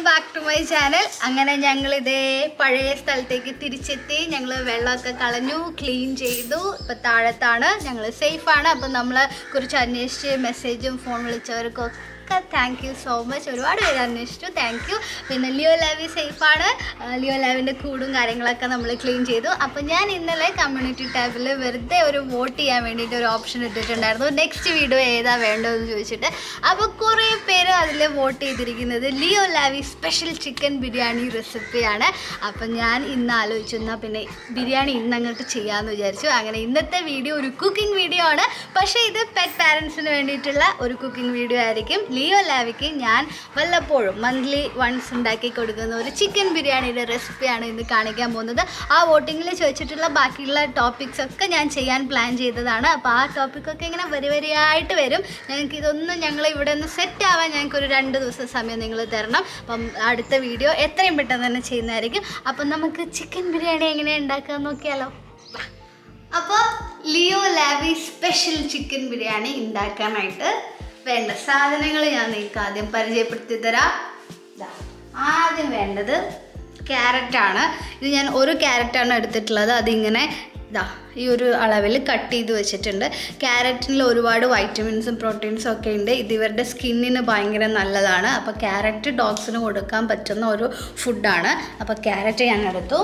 Back to my channel അങ്ങനെ ഞങ്ങൾ ഇതേ പഴയ സ്ഥലത്തേക്ക് തിരിച്ചെത്തി ഞങ്ങൾ വെള്ളമൊക്കെ കളഞ്ഞു ക്ലീൻ ചെയ്തു ഇപ്പം താഴത്താണ് ഞങ്ങൾ സേഫാണ് അപ്പം നമ്മളെ കുറിച്ച് അന്വേഷിച്ച് മെസ്സേജും ഫോൺ വിളിച്ചവർക്കൊക്കെ താങ്ക് യു സോ മച്ച് ഒരുപാട് പേര് അന്വേഷിച്ചു താങ്ക് യു പിന്നെ ലിയോ ലാവി സേഫാണ് ലിയോ ലാവിൻ്റെ കൂടും കാര്യങ്ങളൊക്കെ നമ്മൾ ക്ലീൻ ചെയ്തു അപ്പം ഞാൻ ഇന്നലെ കമ്മ്യൂണിറ്റി ടാബിൽ വെറുതെ ഒരു വോട്ട് ചെയ്യാൻ വേണ്ടിയിട്ട് ഒരു ഓപ്ഷൻ ഇട്ടിട്ടുണ്ടായിരുന്നു നെക്സ്റ്റ് വീഡിയോ ഏതാ വേണ്ടതെന്ന് ചോദിച്ചിട്ട് അപ്പോൾ കുറേ പേര് അതിൽ വോട്ട് ചെയ്തിരിക്കുന്നത് Leo Lavi special chicken biryani റെസിപ്പിയാണ് അപ്പം ഞാൻ ഇന്ന് ആലോചിച്ചു എന്നാൽ പിന്നെ ബിരിയാണി ഇന്ന് അങ്ങോട്ട് ചെയ്യാമെന്ന് വിചാരിച്ചു അങ്ങനെ ഇന്നത്തെ വീഡിയോ ഒരു കുക്കിംഗ് വീഡിയോ ആണ് പക്ഷേ ഇത് പെറ്റ് പാരൻസിന് വേണ്ടിയിട്ടുള്ള ഒരു കുക്കിംഗ് വീഡിയോ ആയിരിക്കും ലിയോ ലാവിക്ക് ഞാൻ വല്ലപ്പോഴും മന്ത്ലി വൺസ് ഉണ്ടാക്കി കൊടുക്കുന്ന ഒരു ചിക്കൻ ബിരിയാണിയുടെ റെസിപ്പിയാണ് ഇന്ന് കാണിക്കാൻ പോകുന്നത് ആ വോട്ടിങ്ങിൽ ചോദിച്ചിട്ടുള്ള ബാക്കിയുള്ള ടോപ്പിക്സ് ഒക്കെ ഞാൻ ചെയ്യാൻ പ്ലാൻ ചെയ്തതാണ് അപ്പോൾ ആ ടോപ്പിക്കൊക്കെ ഇങ്ങനെ വരി വരിയായിട്ട് വരും ഞങ്ങൾക്ക് ഇതൊന്നും ഞങ്ങൾ ഇവിടെ നിന്ന് സെറ്റ് ആവാൻ ഞങ്ങൾക്ക് ഒരു രണ്ട് ദിവസം സമയം നിങ്ങൾ തരണം അപ്പം അടുത്ത വീഡിയോ എത്രയും പെട്ടെന്ന് തന്നെ ചെയ്യുന്നതായിരിക്കും അപ്പം നമുക്ക് ചിക്കൻ ബിരിയാണി എങ്ങനെ ഉണ്ടാക്കാൻ നോക്കിയാലോ വാ. അപ്പോൾ Leo Lavi special chicken biryani ഉണ്ടാക്കാനായിട്ട് വേണ്ട സാധനങ്ങൾ ഞാൻ നിങ്ങൾക്ക് ആദ്യം പരിചയപ്പെടുത്തി തരാം ദാ, ആദ്യം വേണ്ടത് ക്യാരറ്റാണ് ഇത് ഞാൻ ഒരു ക്യാരറ്റാണ് എടുത്തിട്ടുള്ളത് അതിങ്ങനെ ഇതാ ഈ ഒരു അളവിൽ കട്ട് ചെയ്ത് വെച്ചിട്ടുണ്ട് ക്യാരറ്റിൽ ഒരുപാട് വൈറ്റമിൻസും പ്രോട്ടീൻസും ഒക്കെ ഉണ്ട് ഇത് ഇവരുടെ സ്കിന്നിന് ഭയങ്കര നല്ലതാണ് അപ്പോൾ ക്യാരറ്റ് ഡോഗ്സിന് കൊടുക്കാൻ പറ്റുന്ന ഒരു ഫുഡാണ് അപ്പോൾ ക്യാരറ്റ് ഞാൻ എടുത്തു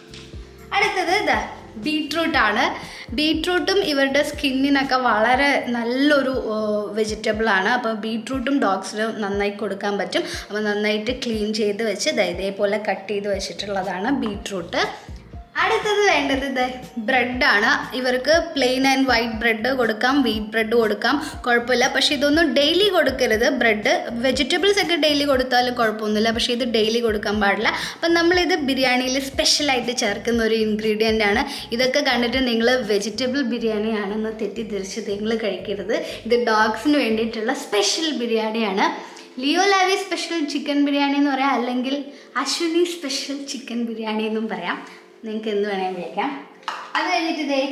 അടുത്തത് ഇതാ ബീട്രൂട്ട് ആണ് ബീട്രൂട്ടും ഇവരുടെ സ്കിന്നിനൊക്കെ വളരെ നല്ലൊരു വെജിറ്റബിൾ ആണ് അപ്പോൾ ബീട്രൂട്ടും ഡോഗ്സിന് നന്നായി കൊടുക്കാൻ പറ്റും അപ്പോൾ നന്നായിട്ട് ക്ലീൻ ചെയ്ത് വെച്ച് ദാ ഇതേപോലെ കട്ട് ചെയ്ത് വെച്ചിട്ടുള്ളതാണ് ബീട്രൂട്ട് അടുത്തത് വേണ്ടത് ഇത് ബ്രെഡാണ് ഇവർക്ക് പ്ലെയിൻ ആൻഡ് വൈറ്റ് ബ്രെഡ് കൊടുക്കാം വീറ്റ് ബ്രെഡ് കൊടുക്കാം കുഴപ്പമില്ല പക്ഷേ ഇതൊന്നും ഡെയിലി കൊടുക്കരുത് ബ്രെഡ് വെജിറ്റബിൾസ് ഒക്കെ ഡെയിലി കൊടുത്താലും കുഴപ്പമൊന്നുമില്ല പക്ഷേ ഇത് ഡെയിലി കൊടുക്കാൻ പാടില്ല അപ്പം നമ്മളിത് ബിരിയാണിയിൽ സ്പെഷ്യലായിട്ട് ചേർക്കുന്ന ഒരു ഇൻഗ്രീഡിയൻ്റ് ആണ് ഇതൊക്കെ കണ്ടിട്ട് നിങ്ങൾ വെജിറ്റബിൾ ബിരിയാണി ആണെന്ന് തെറ്റിദ്ധരിച്ച് നിങ്ങൾ കഴിക്കരുത് ഇത് ഡോഗ്സിന് വേണ്ടിയിട്ടുള്ള സ്പെഷ്യൽ ബിരിയാണിയാണ് Leo Lavi special chicken biryani എന്ന് പറയാം അല്ലെങ്കിൽ അശ്വിനി സ്പെഷ്യൽ ചിക്കൻ ബിരിയാണി എന്നും പറയാം നിങ്ങൾക്ക് എന്ത് വേണമെങ്കിൽ വിളിക്കാം അത് കഴിഞ്ഞിട്ട് ഇതേ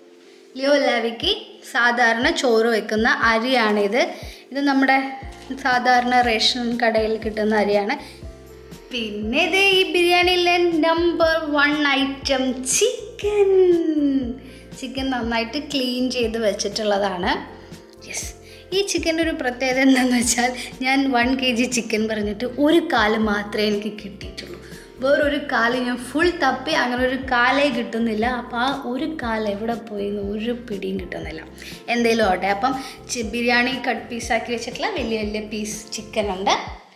ലിയോ ലാവിക്ക് സാധാരണ ചോറ് വെക്കുന്ന അരിയാണിത് ഇത് നമ്മുടെ സാധാരണ റേഷൻ കടയിൽ കിട്ടുന്ന അരിയാണ് പിന്നെ ഇത് ഈ ബിരിയാണിയിലെ number one item chicken chicken നന്നായിട്ട് ക്ലീൻ ചെയ്ത് വെച്ചിട്ടുള്ളതാണ് യെസ് ഈ ചിക്കൻ്റെ ഒരു പ്രത്യേകത എന്താണെന്ന് വെച്ചാൽ ഞാൻ വൺ കെ ജി ചിക്കൻ പറഞ്ഞിട്ട് ഒരു കാല് മാത്രമേ എനിക്ക് കിട്ടിയിട്ടുള്ളൂ വേറൊരു കാല് ഞാൻ ഫുൾ തപ്പി അങ്ങനെ ഒരു കാലേ കിട്ടുന്നില്ല അപ്പോൾ ആ ഒരു കാല് എവിടെ പോയി എന്ന് ഒരു പിടിയും കിട്ടുന്നില്ല എന്തേലും ആവട്ടെ അപ്പം ചി- ബിരിയാണി കട്ട് പീസാക്കി വെച്ചിട്ടുള്ള വലിയ വലിയ പീസ് ചിക്കൻ ഉണ്ട്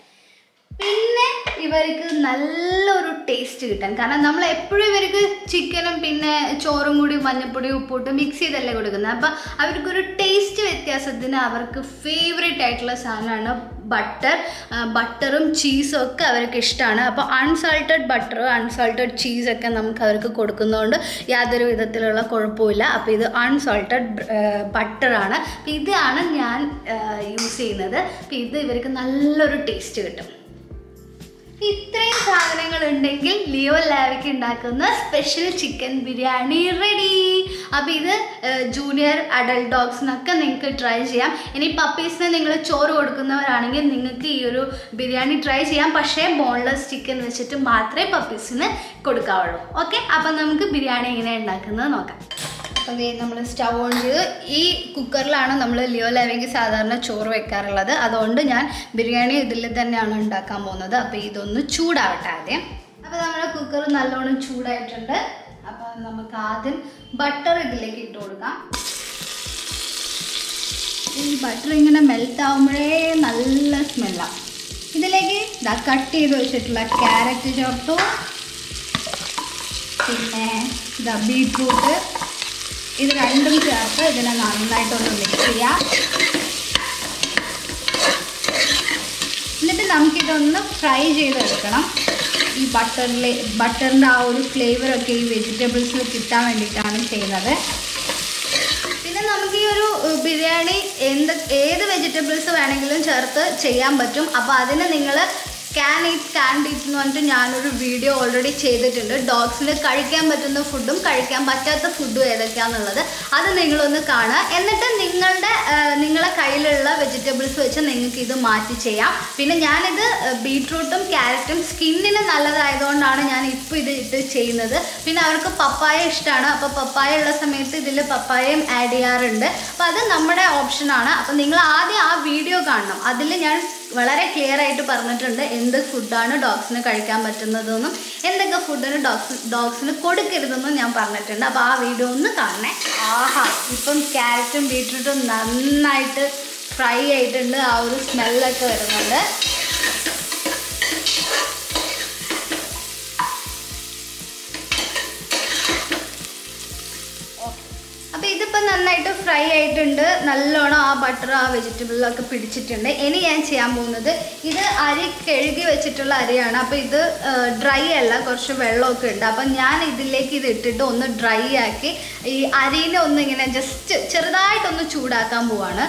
പിന്നെ ഇവർക്ക് നല്ലൊരു ടേസ്റ്റ് കിട്ടാൻ കാരണം നമ്മൾ എപ്പോഴും ഇവർക്ക് ചിക്കനും പിന്നെ ചോറും കൂടി മഞ്ഞപ്പൊടിയും ഉപ്പിട്ട് മിക്സ് ചെയ്തല്ലേ കൊടുക്കുന്നത് അപ്പം അവർക്കൊരു ടേസ്റ്റ് വ്യത്യാസത്തിന് അവർക്ക് ഫേവറേറ്റ് ആയിട്ടുള്ള സാധനമാണ് ബട്ടർ ബട്ടറും ചീസും ഒക്കെ അവർക്ക് ഇഷ്ടമാണ് അപ്പോൾ അൺസാൾട്ടഡ് ബട്ടർ അൺസാൾട്ടഡ് ചീസൊക്കെ നമുക്ക് അവർക്ക് കൊടുക്കുന്നതുകൊണ്ട് യാതൊരു വിധത്തിലുള്ള കുഴപ്പമില്ല അപ്പോൾ ഇത് അൺസാൾട്ടഡ് ബട്ടറാണ് അപ്പോൾ ഇതാണ് ഞാൻ യൂസ് ചെയ്യുന്നത് അപ്പോൾ ഇത് ഇവർക്ക് നല്ലൊരു ടേസ്റ്റ് കിട്ടും ഇത്രയും സാധനങ്ങൾ ഉണ്ടെങ്കിൽ ലിയോ ലാവിക്ക് ഉണ്ടാക്കുന്ന സ്പെഷ്യൽ ചിക്കൻ ബിരിയാണി റെഡി അപ്പോൾ ഇത് ജൂനിയർ അഡൽട്ട് ഡോഗ്സിനൊക്കെ നിങ്ങൾക്ക് ട്രൈ ചെയ്യാം ഇനി പപ്പീസിന് നിങ്ങൾ ചോറ് കൊടുക്കുന്നവരാണെങ്കിൽ നിങ്ങൾക്ക് ഈ ഒരു ബിരിയാണി ട്രൈ ചെയ്യാം പക്ഷേ ബോൺലെസ് ചിക്കൻ വെച്ചിട്ട് മാത്രമേ പപ്പീസിന് കൊടുക്കാവുള്ളൂ ഓക്കെ അപ്പം നമുക്ക് ബിരിയാണി എങ്ങനെ ഉണ്ടാക്കുന്നത് നോക്കാം അപ്പോൾ നമ്മൾ സ്റ്റൗ ഓൺ ചെയ്ത് ഈ കുക്കറിലാണ് നമ്മൾ ലിയോ ലാവയ്ക്ക് സാധാരണ ചോറ് വെക്കാറുള്ളത് അതുകൊണ്ട് ഞാൻ ബിരിയാണി ഇതിൽ തന്നെയാണ് ഉണ്ടാക്കാൻ പോകുന്നത് അപ്പോൾ ഇതൊന്ന് ചൂടാവട്ടെ ആദ്യം അപ്പോൾ നമ്മുടെ കുക്കർ നല്ലോണം ചൂടായിട്ടുണ്ട് അപ്പോൾ നമുക്ക് ആദ്യം ബട്ടർ ഇതിലേക്ക് ഇട്ട് കൊടുക്കാം ഈ ബട്ടർ ഇങ്ങനെ മെൽറ്റ് ആകുമ്പോഴേ നല്ല സ്മെല്ലാണ് ഇതിലേക്ക് ഇതാ കട്ട് ചെയ്ത് വെച്ചിട്ടുള്ള ക്യാരറ്റ് ചേർത്തു പിന്നെ ഇതാ ബീട്രൂട്ട് ഇത് രണ്ടും ചേർത്ത് ഇതിനെ നന്നായിട്ടൊന്ന് മിക്സ് ചെയ്യാം എന്നിട്ട് നമുക്കിതൊന്ന് ഫ്രൈ ചെയ്തെടുക്കണം ഈ ബട്ടറിൽ ബട്ടറിൻ്റെ ആ ഒരു ഫ്ലേവറൊക്കെ ഈ വെജിറ്റബിൾസിൽ കിട്ടാൻ വേണ്ടിയിട്ടാണ് ചെയ്യുന്നത് പിന്നെ നമുക്ക് ഈ ഒരു ഏഹ്, ബിരിയാണി എന്ത് ഏത് വെജിറ്റബിൾസ് വേണമെങ്കിലും ചേർത്ത് ചെയ്യാൻ പറ്റും അപ്പോൾ അതിന് നിങ്ങൾ ക്യാൻ ഈറ്റ് ക്യാൻ ഈറ്റ് എന്ന് പറഞ്ഞിട്ട് ഞാനൊരു വീഡിയോ ഓൾറെഡി ചെയ്തിട്ടുണ്ട് ഡോഗ്സിന് കഴിക്കാൻ പറ്റുന്ന ഫുഡും കഴിക്കാൻ പറ്റാത്ത ഫുഡും ഏതൊക്കെയാണെന്നുള്ളത് അത് നിങ്ങളൊന്ന് കാണുക എന്നിട്ട് നിങ്ങളുടെ ആ, നിങ്ങളെ കയ്യിലുള്ള വെജിറ്റബിൾസ് വെച്ച് നിങ്ങൾക്ക് ഇത് മാറ്റി ചെയ്യാം പിന്നെ ഞാനിത് ബീട്രൂട്ടും ക്യാരറ്റും സ്കിന്നിന് നല്ലതായതുകൊണ്ടാണ് ഞാൻ ഇപ്പോൾ ഇത് ഇട്ട് ചെയ്യുന്നത് പിന്നെ അവർക്ക് പപ്പായ ഇഷ്ടമാണ് അപ്പോൾ പപ്പായ ഉള്ള സമയത്ത് ഇതിൽ പപ്പായയും ആഡ് ചെയ്യാറുണ്ട് അപ്പോൾ അത് നമ്മുടെ ഓപ്ഷനാണ് അപ്പോൾ നിങ്ങൾ ആദ്യം ആ വീഡിയോ കാണണം അതിൽ ഞാൻ വളരെ ക്ലിയർ ആയിട്ട് പറഞ്ഞിട്ടുണ്ട് എന്ത് ഫുഡാണ് ഡോഗ്സിന് കഴിക്കാൻ പറ്റുന്നതെന്നും എന്തൊക്കെ ഫുഡിന് ഡോഗ്സ് ഡോഗ്സിന് കൊടുക്കരുതെന്നും ഞാൻ പറഞ്ഞിട്ടുണ്ട് അപ്പോൾ ആ വീഡിയോ ഒന്ന് കാണണേ ആഹാ ഇപ്പം ക്യാരറ്റും ബീട്രൂട്ടും നന്നായിട്ട് ഫ്രൈ ആയിട്ടുണ്ട് ആ ഒരു സ്മെല്ലൊക്കെ വരുന്നുണ്ട് അപ്പോൾ ഇതിപ്പോൾ നന്നായിട്ട് ഫ്രൈ ആയിട്ടുണ്ട് നല്ലോണം ആ ബട്ടർ ആ വെജിറ്റബിളിലൊക്കെ പിടിച്ചിട്ടുണ്ട് ഇനി ഞാൻ ചെയ്യാൻ പോകുന്നത് ഇത് അരി കഴുകി വെച്ചിട്ടുള്ള അരിയാണ് അപ്പോൾ ഇത് ഡ്രൈ അല്ല കുറച്ച് വെള്ളമൊക്കെ ഉണ്ട് അപ്പം ഞാൻ ഇതിലേക്ക് ഇത് ഇട്ടിട്ട് ഒന്ന് ഡ്രൈ ആക്കി ഈ അരീനെ ഒന്ന് ഇങ്ങനെ ജസ്റ്റ് ചെറുതായിട്ടൊന്ന് ചൂടാക്കാൻ പോവാണ്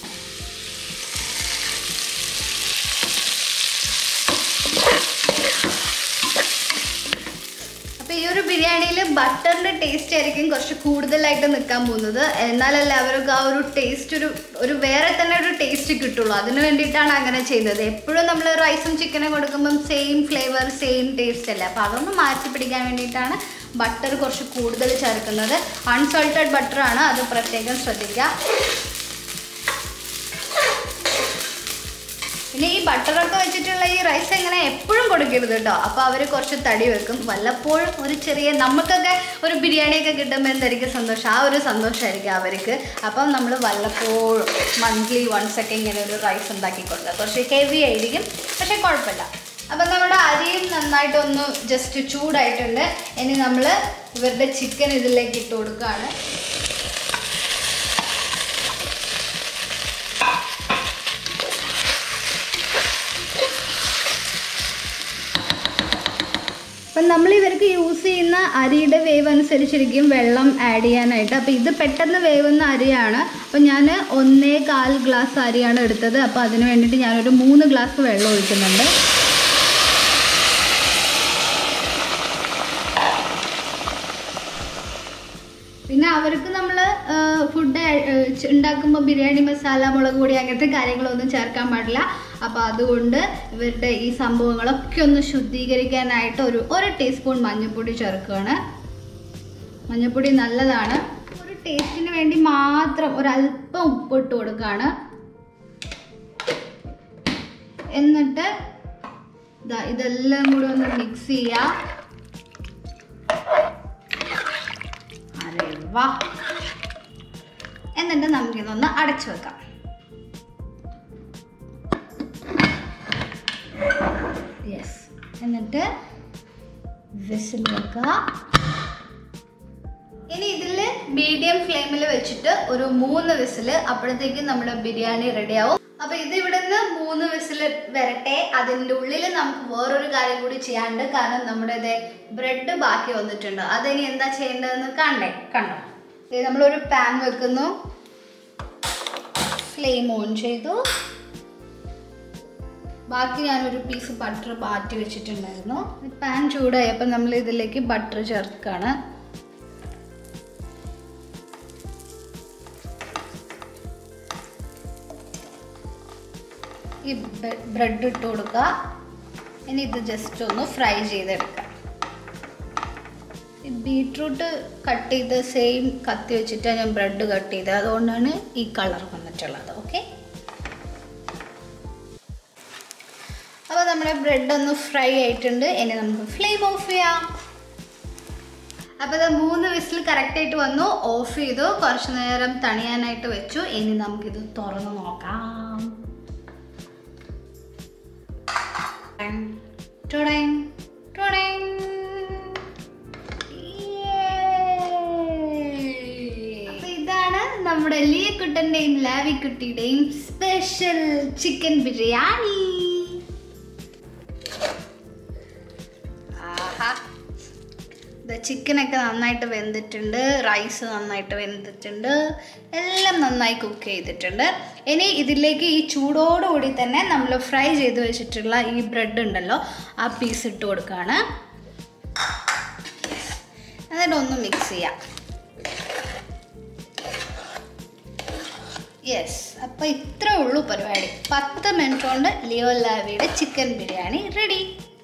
അപ്പോൾ ഈ ഒരു ബിരിയാണിയിൽ ബട്ടറിൻ്റെ ടേസ്റ്റ് ആയിരിക്കും കുറച്ച് കൂടുതലായിട്ട് നിൽക്കാൻ പോകുന്നത് എന്നാലല്ലേ അവർക്ക് ആ ഒരു ടേസ്റ്റ് ഒരു ഒരു വേറെ തന്നെ ഒരു ടേസ്റ്റ് കിട്ടുള്ളൂ അതിന് വേണ്ടിയിട്ടാണ് അങ്ങനെ ചെയ്യുന്നത് എപ്പോഴും നമ്മൾ റൈസും ചിക്കനും കൊടുക്കുമ്പം സെയിം ഫ്ലേവർ സെയിം ടേസ്റ്റ് അല്ലേ അപ്പോൾ അതൊന്ന് മാറ്റി പിടിക്കാൻ വേണ്ടിയിട്ടാണ് ബട്ടർ കുറച്ച് കൂടുതൽ ചേർക്കുന്നത് അൺസോൾട്ടഡ് ബട്ടറാണ് അത് പ്രത്യേകം ശ്രദ്ധിക്കുക പിന്നെ ഈ ബട്ടറൊക്കെ വെച്ചിട്ടുള്ള ഈ റൈസ് എങ്ങനെ എപ്പോഴും കൊടുക്കരുത് കേട്ടോ അപ്പോൾ അവർ കുറച്ച് തടി വെക്കും വല്ലപ്പോഴും ഒരു ചെറിയ നമുക്കൊക്കെ ഒരു ബിരിയാണിയൊക്കെ കിട്ടുമ്പോൾ എന്തായിരിക്കും സന്തോഷം ആ ഒരു സന്തോഷമായിരിക്കും അവർക്ക് അപ്പം നമ്മൾ വല്ലപ്പോഴും മന്ത്ലി വൺസ് ഒക്കെ ഇങ്ങനെ ഒരു റൈസ് ഉണ്ടാക്കി കൊടുക്കുക കുറച്ച് ഹെവി ആയിരിക്കും പക്ഷേ കുഴപ്പമില്ല അപ്പം നമ്മുടെ അരിയും നന്നായിട്ടൊന്ന് ജസ്റ്റ് ചൂടായിട്ടുണ്ട് ഇനി നമ്മൾ ഇവരുടെ ചിക്കൻ ഇതിലേക്ക് ഇട്ട് കൊടുക്കുകയാണ് അപ്പം നമ്മൾ ഇവർക്ക് യൂസ് ചെയ്യുന്ന അരിയുടെ വേവ് അനുസരിച്ചിരിക്കും വെള്ളം ആഡ് ചെയ്യാനായിട്ട് അപ്പോൾ ഇത് പെട്ടെന്ന് വേവുന്ന അരിയാണ് അപ്പോൾ ഞാൻ ഒന്നേ കാൽ ഗ്ലാസ് അരിയാണ് എടുത്തത് അപ്പോൾ അതിന് വേണ്ടിയിട്ട് ഞാനൊരു മൂന്ന് ഗ്ലാസ് വെള്ളം ഒഴിക്കുന്നുണ്ട് പിന്നെ അവർക്ക് നമ്മൾ ഫുഡ് ഉണ്ടാക്കുമ്പോൾ ബിരിയാണി മസാല മുളക് പൊടി അങ്ങനത്തെ കാര്യങ്ങളൊന്നും ചേർക്കാൻ പാടില്ല അപ്പോൾ അതുകൊണ്ട് ഇവരുടെ ഈ സംഭവങ്ങളൊക്കെ ഒന്ന് ശുദ്ധീകരിക്കാനായിട്ട് ഒരു ഒരു ടീസ്പൂൺ മഞ്ഞൾപ്പൊടി ചേർക്കുകയാണ് മഞ്ഞൾപ്പൊടി നല്ലതാണ് ഒരു ടേസ്റ്റിന് വേണ്ടി മാത്രം ഒരല്പം ഉപ്പ് ഇട്ട് കൊടുക്കുകയാണ് എന്നിട്ട് ദാ ഇതെല്ലാം കൂടി ഒന്ന് മിക്സ് ചെയ്യുക അരെ വാ എന്നിട്ട് നമുക്കിതൊന്ന് അടച്ചു വെക്കാം യെസ് എന്നിട്ട് വിസിൽ വെക്കുക ഇനി ഇതിൽ മീഡിയം ഫ്ലെയിമിൽ വെച്ചിട്ട് ഒരു മൂന്ന് വിസിൽ അപ്പോഴത്തേക്കും നമ്മുടെ ബിരിയാണി റെഡിയാവും അപ്പൊ ഇത് ഇവിടുന്ന് മൂന്ന് വിസിൽ വരട്ടെ അതിൻ്റെ ഉള്ളിൽ നമുക്ക് വേറൊരു കാര്യം കൂടി ചെയ്യാണ്ട് കാരണം നമ്മുടെ ഇത് ബ്രെഡ് ബാക്കി വന്നിട്ടുണ്ട് അതിനി എന്താ ചെയ്യേണ്ടതെന്ന് കണ്ടേ കണ്ടോ ഇത് നമ്മളൊരു പാൻ വെക്കുന്നു ഫ്ലെയിം ഓൺ ചെയ്തു ബാക്കി ഞാനൊരു പീസ് ബട്ടർ മാറ്റി വെച്ചിട്ടുണ്ടായിരുന്നു പാൻ ചൂടായപ്പോൾ നമ്മൾ ഇതിലേക്ക് ബട്ടർ ചേർക്കുകയാണ് ഈ ബ്രെഡ് ഇട്ട് കൊടുക്കുക ഇനി ഇത് ജസ്റ്റ് ഒന്ന് ഫ്രൈ ചെയ്തെടുക്കുക ഈ ബീട്രൂട്ട് കട്ട് ചെയ്ത് സെയിം കത്തി വെച്ചിട്ടാണ് ഞാൻ ബ്രെഡ് കട്ട് ചെയ്തത് അതുകൊണ്ടാണ് ഈ കളർ വന്നിട്ടുള്ളത് ഓക്കെ അപ്പോൾ നമ്മുടെ ബ്രെഡ് ഒന്ന് ഫ്രൈ ആയിട്ടുണ്ട് ഇനി നമുക്ക് ഫ്ലെയിം ഓഫ് ചെയ്യാം അപ്പോൾ ഇത് മൂന്ന് വിസിൽ കറക്റ്റായിട്ട് വന്നു ഓഫ് ചെയ്തു കുറച്ച് നേരം തണിയാനായിട്ട് വെച്ചു ഇനി നമുക്കിത് തുറന്ന് നോക്കാം ടൊടങ്, ടൊടങ്. Yay. അപ്പൊ ഇതാണ് നമ്മുടെ ലിയക്കുട്ടന്റെയും ലാവിക്കുട്ടിയുടെയും സ്പെഷ്യൽ ചിക്കൻ ബിരിയാണി ആഹാ ചിക്കനൊക്കെ നന്നായിട്ട് വെന്തിട്ടുണ്ട് റൈസ് നന്നായിട്ട് വെന്തിട്ടുണ്ട് എല്ലാം നന്നായി കുക്ക് ചെയ്തിട്ടുണ്ട് ഇനി ഇതിലേക്ക് ഈ ചൂടോടുകൂടി തന്നെ നമ്മൾ ഫ്രൈ ചെയ്ത് വെച്ചിട്ടുള്ള ഈ ബ്രെഡ് ഉണ്ടല്ലോ ആ പീസ് ഇട്ട് കൊടുക്കുകയാണ് എന്നിട്ട് ഒന്ന് മിക്സ് ചെയ്യാം യെസ് അപ്പോൾ ഇത്രേ ഉള്ളൂ പരിപാടി പത്ത് മിനിറ്റ് കൊണ്ട് ലിയോ ലാവിയുടെ ചിക്കൻ ബിരിയാണി റെഡി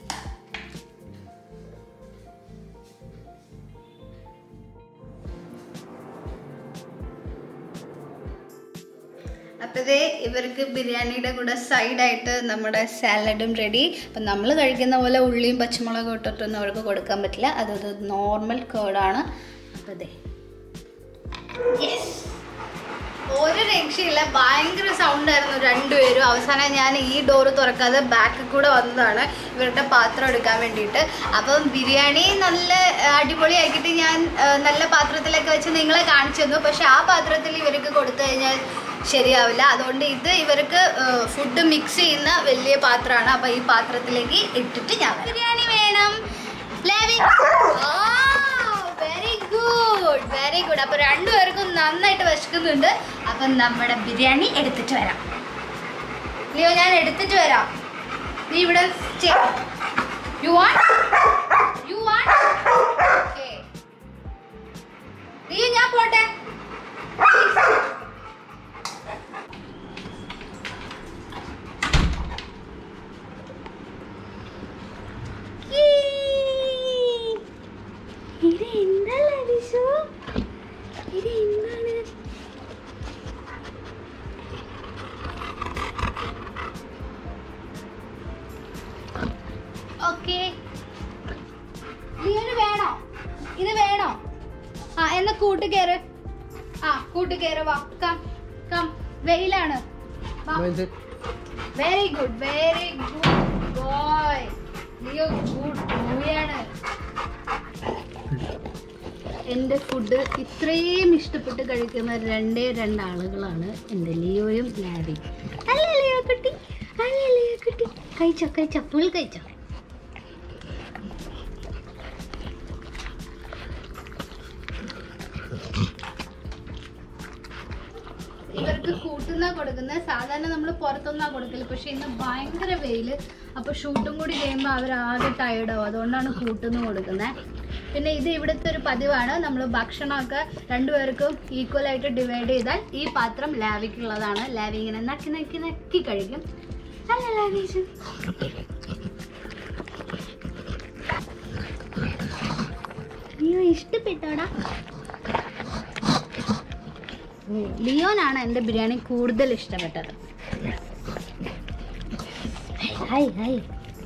അപ്പോഴേ ഇവർക്ക് ബിരിയാണിയുടെ കൂടെ സൈഡായിട്ട് നമ്മുടെ സാലഡും റെഡി അപ്പം നമ്മൾ കഴിക്കുന്ന പോലെ ഉള്ളിയും പച്ചമുളകും ഇട്ടിട്ടൊന്നും അവർക്ക് കൊടുക്കാൻ പറ്റില്ല അതത് നോർമൽ കേടാണ് അപ്പോൾ അതെ യെസ് ഒരു രക്ഷയില്ല ഭയങ്കര സൗണ്ട് ആയിരുന്നു രണ്ടുപേരും അവസാനം ഞാൻ ഈ ഡോറ് തുറക്കാതെ ബാക്കിൽ കൂടെ വന്നതാണ് ഇവരുടെ പാത്രം എടുക്കാൻ വേണ്ടിയിട്ട് അപ്പം ബിരിയാണി നല്ല അടിപൊളിയാക്കിയിട്ട് ഞാൻ ആ, നല്ല പാത്രത്തിലൊക്കെ വെച്ച് നിങ്ങളെ കാണിച്ചു തന്നു പക്ഷെ ആ പാത്രത്തിൽ ഇവർക്ക് കൊടുത്തു കഴിഞ്ഞാൽ ശരിയാവില്ല അതുകൊണ്ട് ഇത് ഇവർക്ക് ഫുഡ് മിക്സ് ചെയ്യുന്ന വലിയ പാത്രമാണ് അപ്പം ഈ പാത്രത്തിലേക്ക് ഇട്ടിട്ട് ഞാൻ ബിരിയാണി വേണം വെരി ഗുഡ് വെരി ഗുഡ് അപ്പൊ രണ്ടുപേർക്കും നന്നായിട്ട് വിശക്കുന്നുണ്ട് അപ്പൊ നമ്മുടെ ബിരിയാണി എടുത്തിട്ട് വരാം ലിയോ ഞാൻ എടുത്തിട്ട് വരാം നീ ഇവിടെ you want you want Leo ഞാൻ പോട്ടെ ഇത് എന്തല്ല വിഷു ഇത് എന്താണ് ഓക്കെ ഇത് വേണോ ഇത് വേണോ ആ എന്നാ കൂട്ട് കയറ് ആ കൂട്ട് കയറ് വാ കം കം വെയിലാണ് വാ very good very good boy Leo good മൂവിയാണ് എൻ്റെ ഫുഡ് ഇത്രയും ഇഷ്ടപ്പെട്ട് കഴിക്കുന്ന രണ്ടേ രണ്ട് ആളുകളാണ് എൻ്റെ ലിയോയും ലാബിയും അല്ലേ ലിയോ കുട്ടി അല്ലേ ലിയോ കുട്ടി കഴിച്ചോ കഴിച്ചോ ഫുൾ കഴിച്ചോ ഇവർക്ക് കൂട്ടുന്ന കൊടുക്കുന്നത് സാധാരണ നമ്മൾ പുറത്തുനിന്നാ കൊടുക്കല് പക്ഷെ ഇന്ന് ഭയങ്കര വെയില് അപ്പൊ ഷൂട്ടും കൂടി ചെയ്യുമ്പോൾ അവരാകെ ടയർഡാവും അതുകൊണ്ടാണ് കൂട്ടുന്ന കൊടുക്കുന്നത് പിന്നെ ഇത് ഇവിടുത്തെ ഒരു പതിവാണ് നമ്മൾ ഭക്ഷണമൊക്കെ രണ്ടുപേർക്കും ഈക്വൽ ആയിട്ട് ഡിവൈഡ് ചെയ്താൽ ഈ പാത്രം ലാവിക്കുള്ളതാണ് ലാവി ഇങ്ങനെ നക്കി നക്കി നക്കി കഴിക്കും അല്ല ലാവീസ് അയ്യോ ഇഷ്ടപ്പെട്ടോടാ ലിയോനാണ് എൻ്റെ ബിരിയാണി കൂടുതൽ ഇഷ്ടപ്പെട്ടത് ഹായ് ഹായ്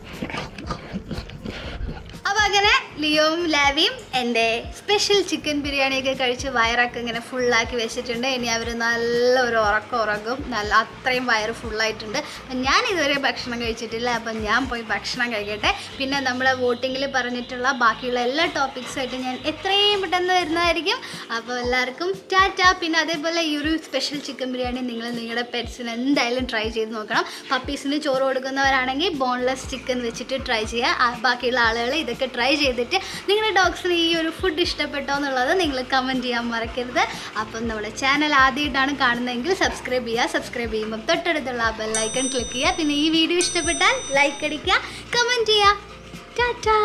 അപ്പോൾ അങ്ങനെ ലിയോവും ലാവിയും എൻ്റെ സ്പെഷ്യൽ ചിക്കൻ ബിരിയാണിയൊക്കെ കഴിച്ച് വയറൊക്കെ ഇങ്ങനെ ഫുള്ളാക്കി വെച്ചിട്ടുണ്ട് ഇനി അവർ നല്ല ഒരു ഉറക്കം ഉറങ്ങും നല്ല അത്രയും വയറ് ഫുള്ളായിട്ടുണ്ട് അപ്പം ഞാൻ ഇതുവരെ ഭക്ഷണം കഴിച്ചിട്ടില്ല അപ്പം ഞാൻ പോയി ഭക്ഷണം കഴിക്കട്ടെ പിന്നെ നമ്മളെ വോട്ടിങ്ങിൽ പറഞ്ഞിട്ടുള്ള ബാക്കിയുള്ള എല്ലാ ടോപ്പിക്സായിട്ട് ഞാൻ എത്രയും പെട്ടെന്ന് വരുന്നതായിരിക്കും അപ്പോൾ എല്ലാവർക്കും ടാറ്റ പിന്നെ അതേപോലെ ഈ ഒരു സ്പെഷ്യൽ ചിക്കൻ ബിരിയാണി നിങ്ങൾ നിങ്ങളുടെ പെറ്റ്സിന് എന്തായാലും ട്രൈ ചെയ്ത് നോക്കണം പപ്പീസിന് ചോറ് കൊടുക്കുന്നവരാണെങ്കിൽ ബോൺലെസ് ചിക്കൻ വെച്ചിട്ട് ട്രൈ ചെയ്യുക ആ, ബാക്കിയുള്ള ആളുകൾ ഇതൊക്കെ ട്രൈ ചെയ്തിട്ട് നിങ്ങളുടെ ഡോഗ്സിന് ഈ ഒരു ഫുഡ് ഇഷ്ടപ്പെട്ടോ എന്നുള്ളത് നിങ്ങൾ കമൻറ്റ് ചെയ്യാൻ മറക്കരുത് അപ്പം നമ്മുടെ ചാനൽ ആദ്യമായിട്ടാണ് കാണുന്നതെങ്കിൽ സബ്സ്ക്രൈബ് ചെയ്യുക സബ്സ്ക്രൈബ് ചെയ്യുമ്പോൾ തൊട്ടടുത്തുള്ള ആ ബെല്ലൈക്കൺ ക്ലിക്ക് ചെയ്യുക പിന്നെ ഈ വീഡിയോ ഇഷ്ടപ്പെട്ടാൽ ലൈക്ക് അടിക്കുക കമൻറ്റ് ചെയ്യുക tata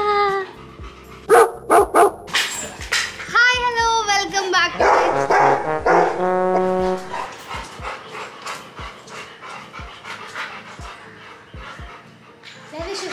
hi hello welcome back to ലവിഷു